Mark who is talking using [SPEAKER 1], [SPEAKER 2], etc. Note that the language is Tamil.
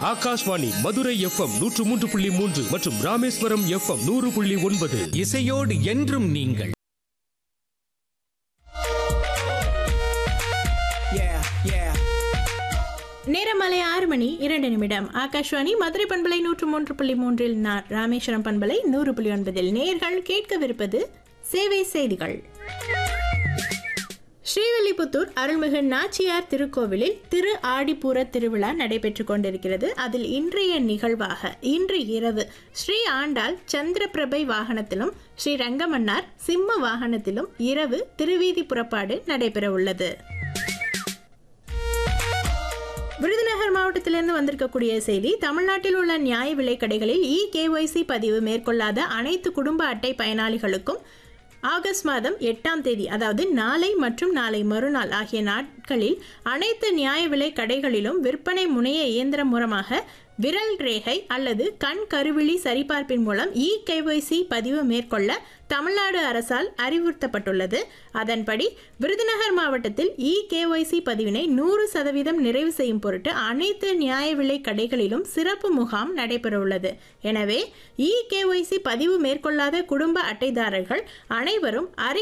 [SPEAKER 1] ஆகாஷ்வாணி மதுரை எஃப்எம் நூற்று மூன்று புள்ளி மூன்று மற்றும் ராமேஸ்வரம் எஃப்எம் நூறு புள்ளி ஒன்பது
[SPEAKER 2] இசையோடு என்றும் நீங்கள்
[SPEAKER 3] நேரமலை ஆறு மணி இரண்டு நிமிடம் ஆகாஷ்வாணி மதுரை பண்பலை நூற்று மூன்று புள்ளி மூன்றில் நான் ராமேஸ்வரம் பண்பலை நூறு புள்ளி ஒன்பதில் நேர்கள் கேட்கவிருப்பது சேவை செய்திகள் ஸ்ரீவில்லிபுத்தூர் அருள்மிகு நாச்சியார் திருக்கோவிலில் திரு ஆடிப்பூர திருவிழா நடைபெற்றுக் கொண்டிருக்கிறது அதில் இன்றைய நிகழ்வாக இன்று இரவு ஸ்ரீ ஆண்டாள் சந்திரபிரபை வாகனத்திலும் ஸ்ரீ ரங்கமன்னார் சிம்ம வாகனத்திலும் இரவு திருவீதி புறப்பாடு நடைபெற உள்ளது விருதுநகர் மாவட்டத்திலிருந்து வந்திருக்கக்கூடிய செய்தி தமிழ்நாட்டில் உள்ள நியாய விலைக் கடைகளில் இ கேஒய்சி பதிவு மேற்கொள்ளாத அனைத்து குடும்ப அட்டை பயனாளிகளுக்கும் ஆகஸ்ட் மாதம் எட்டாம் தேதி அதாவது நாளை மற்றும் நாளை மறுநாள் ஆகிய நாட்களில் அனைத்து நியாய விலைக் கடைகளிலும் விற்பனை முனைய இயந்திரம் மூலமாக விரல் ரேகை அல்லது கண் கருவிழி சரிபார்ப்பின் மூலம் இ கேஒய்சி பதிவு மேற்கொள்ள தமிழ்நாடு அரசால் அறிவுறுத்தப்பட்டுள்ளது அதன்படி விருதுநகர் மாவட்டத்தில் இ கேஒய்சி பதிவினை நூறு சதவீதம் நிறைவு செய்யும் பொருட்டு அனைத்து நியாய விலை கடைகளிலும் சிறப்பு முகாம் நடைபெறவுள்ளது எனவே இ கேஒய்சி பதிவு மேற்கொள்ளாத குடும்ப அட்டைதாரர்கள் அனைவரும் அருகில்